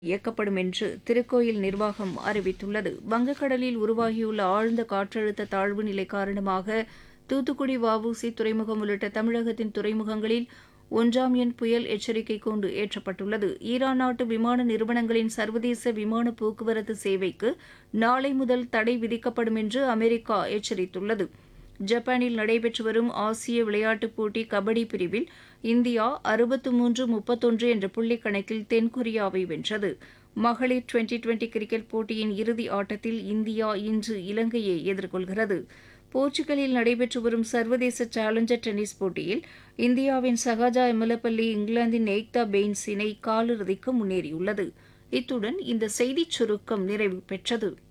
இயக்கப்படும் என்று திருக்கோயில் நிர்வாகம் அறிவித்துள்ளது வங்கக்கடலில் உருவாகியுள்ள ஆழ்ந்த காற்றழுத்த தாழ்வு நிலை காரணமாக தூத்துக்குடி வஉசி துறைமுகம் உள்ளிட்ட தமிழகத்தின் துறைமுகங்களில் ஒன்றாம் எண் புயல் எச்சரிக்கை கூண்டு ஏற்றப்பட்டுள்ளது ஈரான் நாட்டு விமான நிறுவனங்களின் சர்வதேச விமான போக்குவரத்து சேவைக்கு நாளை முதல் தடை விதிக்கப்படும் என்று அமெரிக்கா எச்சரித்துள்ளது ஜப்பானில் நடைபெற்று வரும் ஆசிய விளையாட்டுப் போட்டி கபடி பிரிவில் இந்தியா அறுபத்து மூன்று முப்பத்தொன்று என்ற புள்ளிக் கணக்கில் தென்கொரியாவை வென்றது மகளிர் டுவெண்டி டுவெண்டி கிரிக்கெட் போட்டியின் இறுதி ஆட்டத்தில் இந்தியா இன்று இலங்கையை எதிர்கொள்கிறது போர்ச்சுகலில் நடைபெற்று வரும் சர்வதேச சேலஞ்சர் டென்னிஸ் போட்டியில் இந்தியாவின் சகாஜா எமலப்பள்ளி இங்கிலாந்தின் ஏக்தா பெயின்ஸ் இணை காலிறுதிக்கு முன்னேறியுள்ளது இத்துடன் இந்த செய்திச் சுருக்கம் நிறைவு பெற்றது